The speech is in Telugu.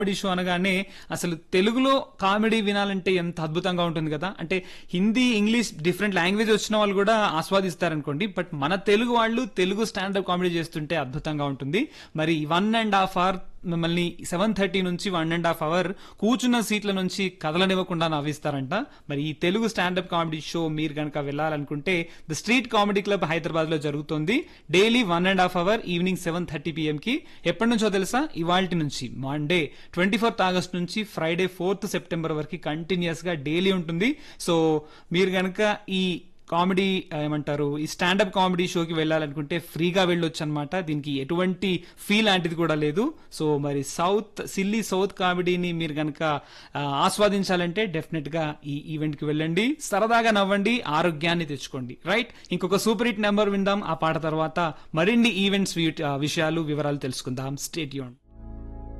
కామెడీ షో అనగానే అసలు తెలుగులో కామెడీ వినాలంటే ఎంత అద్భుతంగా ఉంటుంది కదా అంటే హిందీ ఇంగ్లీష్ డిఫరెంట్ లాంగ్వేజ్ వచ్చిన వాళ్ళు కూడా ఆస్వాదిస్తారనుకోండి బట్ మన తెలుగు వాళ్ళు తెలుగు స్టాండప్ కామెడీ చేస్తుంటే అద్భుతంగా ఉంటుంది మరి వన్ అండ్ హాఫ్ అవర్ మిమ్మల్ని సెవెన్ థర్టీ నుంచి వన్ అండ్ హాఫ్ అవర్ కూర్చున్న సీట్ల నుంచి కదలనివ్వకుండా నవ్విస్తారంట మరి ఈ తెలుగు స్టాండప్ కామెడీ షో మీరు కనుక వెళ్ళాలనుకుంటే the street comedy club Hyderabad లో జరుగుతుంది daily one and half hour evening seven thirty PM కి ఎప్పటి నుంచో తెలుసా ఇవాల్టి నుంచి మండే ట్వంటీ ఫోర్త్ ఆగస్ట్ నుంచి ఫ్రైడే ఫోర్త్ సెప్టెంబర్ వరకు కంటిన్యూస్ గా డైలీ ఉంటుంది సో మీరు కనుక ఈ కామెడీ ఏమంటారు ఈ స్టాండప్ కామెడీ షోకి వెళ్ళాలనుకుంటే ఫ్రీగా వెళ్ళొచ్చు అనమాట దీనికి ఎటువంటి ఫీ లాంటిది కూడా లేదు సో మరి సౌత్ సిల్లీ సౌత్ కామెడీని మీరు కనుక ఆస్వాదించాలంటే డెఫినెట్ గా ఈ ఈవెంట్ కి వెళ్ళండి సరదాగా నవ్వండి ఆరోగ్యాన్ని తెచ్చుకోండి రైట్ ఇంకొక సూపర్ హిట్ నెంబర్ విందాం ఆ పాట తర్వాత మరిన్ని ఈవెంట్స్ విషయాలు వివరాలు తెలుసుకుందాం స్టేట్ యూన్